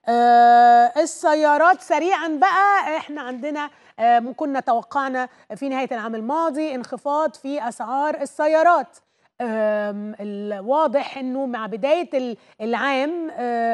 آه السيارات سريعا بقى احنا عندنا آه كنا توقعنا في نهايه العام الماضي انخفاض في اسعار السيارات الواضح انه مع بدايه العام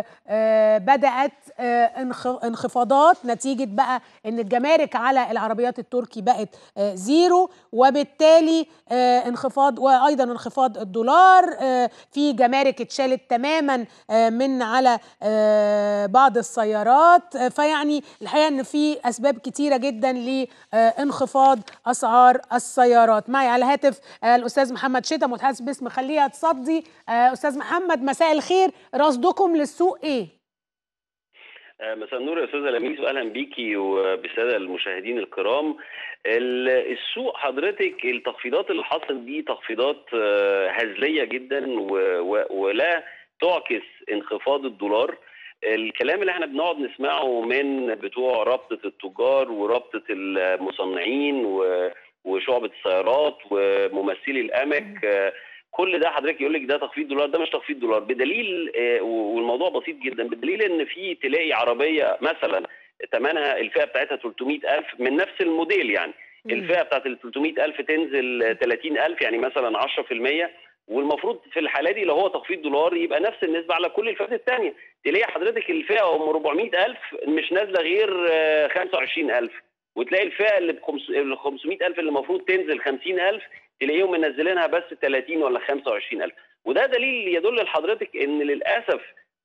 بدات انخفاضات نتيجه بقى ان الجمارك على العربيات التركي بقت زيرو وبالتالي انخفاض وايضا انخفاض الدولار في جمارك اتشالت تماما من على بعض السيارات فيعني الحقيقه ان في اسباب كتيره جدا لانخفاض اسعار السيارات معي على الهاتف الاستاذ محمد شتا متحدث باسم خليها تصدي استاذ محمد مساء الخير رصدكم للسوق ايه مساء النور يا استاذه لميس واهلا بيكي وبالساده المشاهدين الكرام السوق حضرتك التخفيضات اللي حصلت دي تخفيضات هزليه جدا ولا تعكس انخفاض الدولار الكلام اللي احنا بنقعد نسمعه من بتوع رابطه التجار ورابطه المصنعين وشعبة السيارات وممثلي الأمك كل ده حضرتك يقول لك ده تخفيض دولار ده مش تخفيض دولار بدليل والموضوع بسيط جدا بدليل ان في تلاقي عربيه مثلا ثمنها الفئه بتاعتها 300000 من نفس الموديل يعني الفئه بتاعت ال 300000 تنزل 30000 يعني مثلا 10% والمفروض في الحاله دي لو هو تخفيض دولار يبقى نفس النسبه على كل الفئات الثانيه تلاقي حضرتك الفئه ام 400000 مش نازله غير 25000 وتلاقي الفئه اللي ب 500000 اللي المفروض تنزل 50000 تلاقيهم منزلينها بس 30 ولا 25000 وده دليل يدل لحضرتك ان للاسف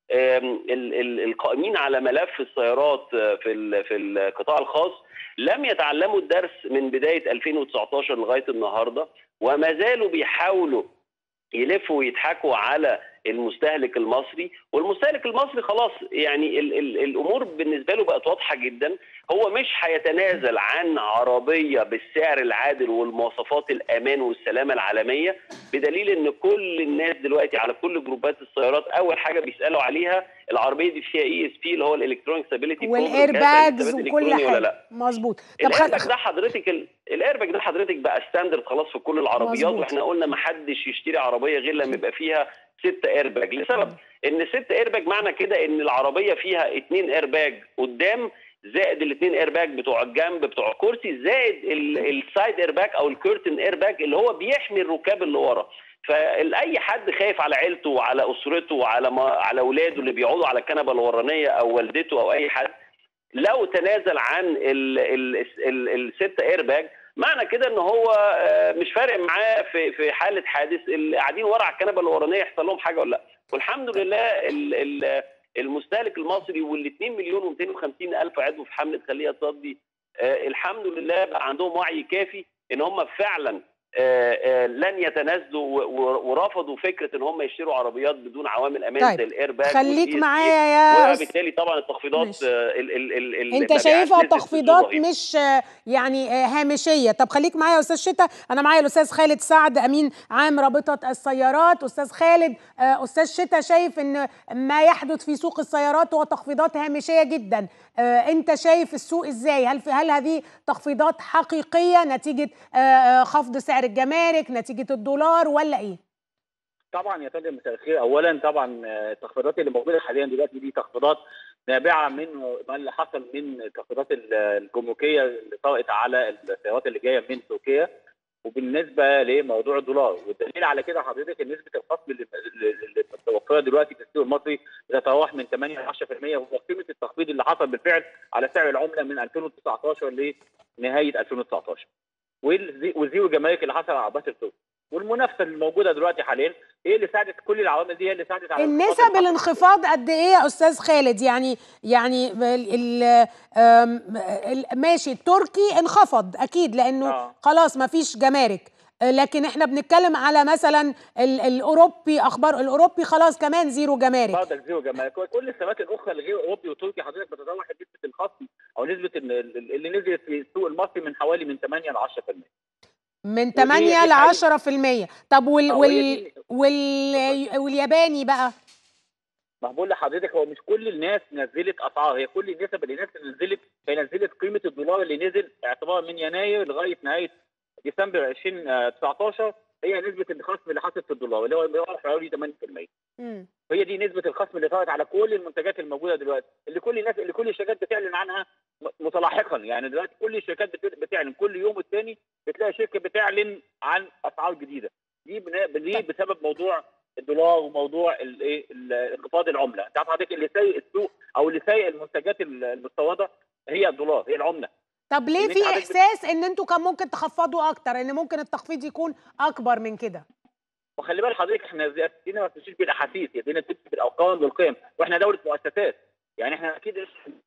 القائمين على ملف السيارات في في القطاع الخاص لم يتعلموا الدرس من بدايه 2019 لغايه النهارده وما زالوا بيحاولوا يلفوا ويضحكوا على المستهلك المصري والمستهلك المصري خلاص يعني ال ال الامور بالنسبه له بقت واضحه جدا هو مش هيتنازل عن عربيه بالسعر العادل والمواصفات الامان والسلامه العالميه بدليل ان كل الناس دلوقتي على كل جروبات السيارات اول حاجه بيسالوا عليها العربيه دي فيها اي اس بي اللي هو الالكترونيك ستابيليتي والاير باجز وكل حاجه مظبوط طب الايرباج ده حضرتك الايرباج ده حضرتك بقى ستاندرد خلاص في كل العربيات مزبوط. واحنا قلنا ما حدش يشتري عربيه غير لما يبقى فيها ستة ايرباج لسبب ان ست ايرباج معنى كده ان العربيه فيها اتنين ايرباج قدام زائد الاثنين ايرباج بتوع الجنب بتوع الكرسي زائد السايد ايرباج او الكيرتن ايرباج اللي هو بيحمي الركاب اللي ورا فاي حد خايف على عيلته وعلى اسرته وعلى ما على اولاده اللي بيقعدوا على الكنبه الورانيه او والدته او اي حد لو تنازل عن الست ايرباج معنى كده ان هو مش فارق معاه في في حاله حادث اللي قاعدين ورا على الكنبه الورانيه يحصل لهم حاجه ولا لا والحمد لله المستهلك المصري وال 2 مليون و250 الف عضو في حمله خليها تصدي الحمد لله بقى عندهم وعي كافي ان هم فعلا لن يتنازلوا ورفضوا فكره ان هم يشتروا عربيات بدون عوامل امان طيب. زي الايرباج خليك معايا يا وبالتالي طبعا التخفيضات ال ال ال ال انت شايفها تخفيضات مش يعني هامشيه طب خليك معايا يا استاذ شتا انا معايا الاستاذ خالد سعد امين عام رابطه السيارات استاذ خالد استاذ شتا شايف ان ما يحدث في سوق السيارات هو تخفيضات هامشيه جدا انت شايف السوق ازاي هل هل هذه تخفيضات حقيقيه نتيجه خفض سعر الجمارك نتيجه الدولار ولا ايه طبعا يا فندم مساء الخير اولا طبعا التخفيضات اللي موجوده حاليا دلوقتي دي تخفيضات نابعه من ما اللي حصل من التخفيضات الجمركيه اللي طرأت على السيارات اللي جايه من تركيا وبالنسبه لموضوع الدولار والدليل على كده حضرتك ان نسبه الخصم اللي متوفره دلوقتي في السوق المصري بتتراوح من 8 ل 10% وهو قيمه التخفيض اللي حصل بالفعل على سعر العمله من 2019 لنهايه 2019 والزيرو الجمارك اللي حصل على عربات الترك والمنافسه الموجوده دلوقتي حاليا هي اللي ساعدت كل العوامل دي هي اللي ساعدت على النسب الانخفاض قد ايه يا استاذ خالد يعني يعني ال ال ماشي التركي انخفض اكيد لانه آه. خلاص ما فيش جمارك لكن احنا بنتكلم على مثلا الاوروبي اخبار الاوروبي خلاص كمان زيرو جمارك برضك زيرو جمارك كل السمات الاخرى اللي غير اوروبي وتركي حضرتك بتتراوح نسبه الخصم او نسبه اللي نزلت في السوق المصري من حوالي من 8 ل 10% من 8 ل 10% طب وال وال وال والياباني بقى ما بقول لحضرتك هو مش كل الناس نزلت اسعار هي كل النسب اللي الناس نزلت هي نزلت قيمه الدولار اللي نزل اعتبارا من يناير لغايه نهايه ديسمبر 2019 هي نسبه الخصم اللي حصلت في الدولار اللي هو حوالي 8% هي دي نسبه الخصم اللي طلعت على كل المنتجات الموجوده دلوقتي اللي كل الناس اللي كل الشركات بتعلن عنها م- متلاحقا يعني دلوقتي كل الشركات بت- بتعلن كل يوم والتاني بتلاقي شركه بتعلن عن اسعار جديده دي بنا- دي بسبب موضوع الدولار وموضوع الايه ال- انخفاض العمله انت عارف حضرتك اللي سايق السوق او اللي سايق المنتجات ال- المستورده هي الدولار هي العمله طب ليه إن أنت في حضرتك بت- احساس ان انتوا كان ممكن تخفضوا اكتر ان ممكن التخفيض يكون اكبر من كده وخلي بالك حضرتك احنا سياستنا ما بتمشيش بالاحاسيس يدينا بتمشي بالارقام والقيم واحنا دوله مؤسسات يعني احنا اكيد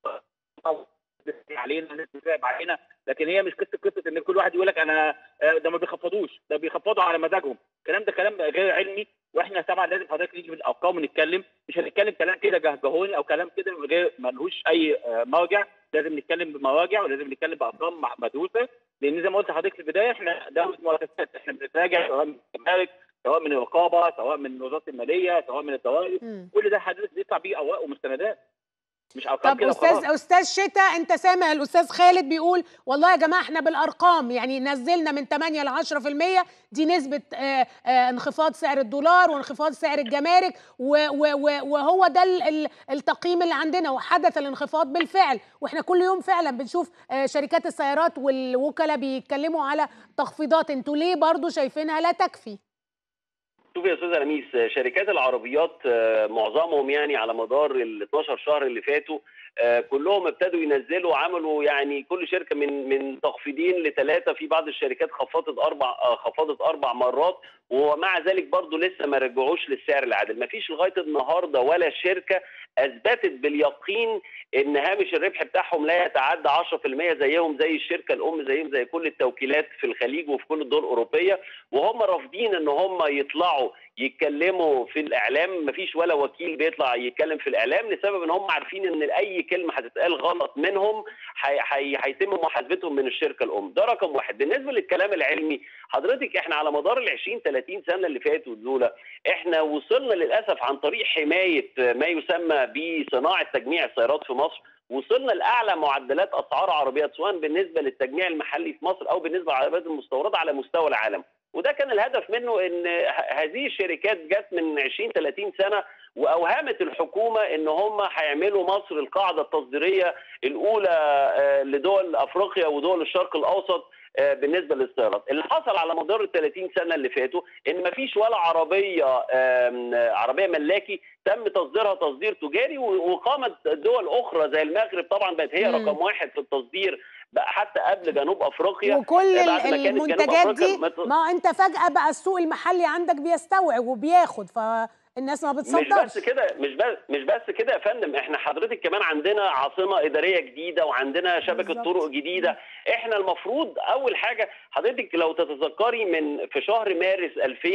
علينا الناس بتراقب علينا لكن هي مش قصه قصه ان كل واحد يقول لك انا آه، ده ما بيخفضوش ده بيخفضوا على مزاجهم الكلام ده كلام غير علمي واحنا طبعا لازم حضرتك نيجي بالارقام ونتكلم مش هنتكلم كلام كده جهجهوني او كلام كده من غير ملهوش اي آه، مرجع لازم نتكلم بمراجع ولازم نتكلم بارقام مع- مدروسه لان زي ما قلت لحضرتك في البدايه احنا دوله مؤسسات احنا بنتراجع سواء من الجمارك سواء من الرقابه سواء من وزاره الماليه سواء من الضرائب مم. كل ده حضرتك بيطلع بيه اوراق ومستندات مش ارقام طب كده استاذ وخلاص استاذ شتاء انت سامع الاستاذ خالد بيقول والله يا جماعه احنا بالارقام يعني نزلنا من 8 ل 10% دي نسبه آه، آه، انخفاض سعر الدولار وانخفاض سعر الجمارك و- و- و- وهو ده ال- ال- التقييم اللي عندنا وحدث الانخفاض بالفعل واحنا كل يوم فعلا بنشوف آه، شركات السيارات والوكلاء بيتكلموا على تخفيضات انتوا ليه برضو شايفينها لا تكفي شوف يا استاذ لميس شركات العربيات آه، معظمهم يعني على مدار ال 12 شهر اللي فاتوا آه، كلهم ابتدوا ينزلوا عملوا يعني كل شركه من من تخفيضين لثلاثه في بعض الشركات خفضت اربع آه، خفضت اربع مرات ومع ذلك برضه لسه ما رجعوش للسعر العادل ما فيش لغايه النهارده ولا شركه اثبتت باليقين ان هامش الربح بتاعهم لا يتعدى 10% زيهم زي الشركه الام زيهم زي كل التوكيلات في الخليج وفي كل الدول الاوروبيه وهم رافضين ان هم يطلعوا يتكلموا في الاعلام مفيش ولا وكيل بيطلع يتكلم في الاعلام لسبب ان هم عارفين ان اي كلمه هتتقال غلط منهم هي- هي- هيتم محاسبتهم من الشركه الام ده رقم واحد بالنسبه للكلام العلمي حضرتك احنا على مدار ال 20 30 سنه اللي فاتوا دول احنا وصلنا للاسف عن طريق حمايه ما يسمى بصناعه تجميع السيارات في مصر وصلنا لاعلى معدلات اسعار عربيات سواء بالنسبه للتجميع المحلي في مصر او بالنسبه للعربيات المستورده على مستوى العالم وده كان الهدف منه ان ه- هذه الشركات جت من 20 30 سنه واوهمت الحكومه ان هم هيعملوا مصر القاعده التصديريه الاولى آه، لدول افريقيا ودول الشرق الاوسط آه، بالنسبه للسيارات اللي حصل على مدار ال 30 سنه اللي فاتوا ان مفيش ولا عربيه آم، آه، عربيه ملاكي تم تصديرها تصدير تجاري و- وقامت دول اخرى زي المغرب طبعا بقت هي مم. رقم واحد في التصدير بقى حتى قبل جنوب افريقيا وكل بعد ما كانت جنوب المنتجات أفريقيا دي مت- ما انت فجأة بقى السوق المحلي عندك بيستوعب وبياخد فالناس ما مش بتصدرش بس كده مش بس مش بس كده يا فندم احنا حضرتك كمان عندنا عاصمه اداريه جديده وعندنا شبكه بالظبط. طرق جديده احنا المفروض اول حاجه حضرتك لو تتذكري من في شهر مارس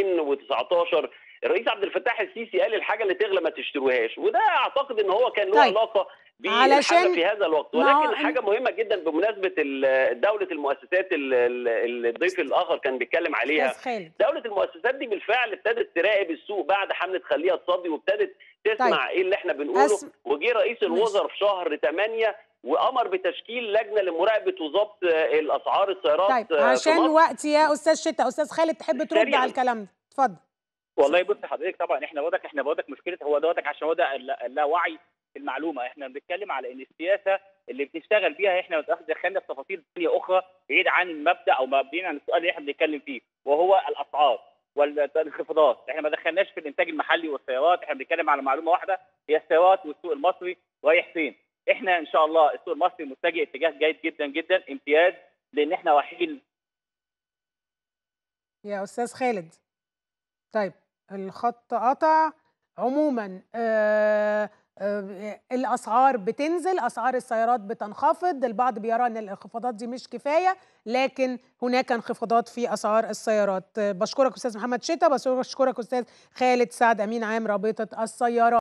2019 الرئيس عبد الفتاح السيسي قال الحاجه اللي تغلى ما تشتروهاش وده اعتقد ان هو كان له طيب. علاقه علشان- بالحاجه في هذا الوقت ما هو ولكن إن- حاجه مهمه جدا بمناسبه ال- دوله المؤسسات ال- ال- الضيف الاخر كان بيتكلم عليها استاذ خالد دولة المؤسسات دي بالفعل ابتدت تراقب السوق بعد حملة خليها تصدي وابتدت تسمع ايه اللي احنا بنقوله أسم- وجه رئيس الوزراء في شهر 8 وامر بتشكيل لجنه لمراقبه وضبط آه، الاسعار السيارات طيب آه، في عشان مصر. وقت يا استاذ شتا استاذ خالد تحب ترد سريعاً. على الكلام ده اتفضل والله بص حضرتك طبعا احنا بقولك احنا بقولك مشكله هو دوتك عشان هو ده اللا- اللاوعي في المعلومه احنا بنتكلم على ان السياسه اللي بنشتغل بيها احنا دخلنا في تفاصيل ثانيه اخرى بعيد عن المبدا او بعيد عن السؤال اللي احنا بنتكلم فيه وهو الاسعار والانخفاضات احنا ما دخلناش في الانتاج المحلي والسيارات احنا بنتكلم على معلومه واحده هي السيارات والسوق المصري رايح فين احنا ان شاء الله السوق المصري متجه اتجاه جيد جدا جدا امتياز لان احنا رايحين يا استاذ خالد طيب الخط قطع عموما آه آه الاسعار بتنزل اسعار السيارات بتنخفض البعض بيرى ان الانخفاضات دي مش كفايه لكن هناك انخفاضات في اسعار السيارات آه، بشكرك استاذ محمد شتا بشكرك استاذ خالد سعد امين عام رابطه السيارات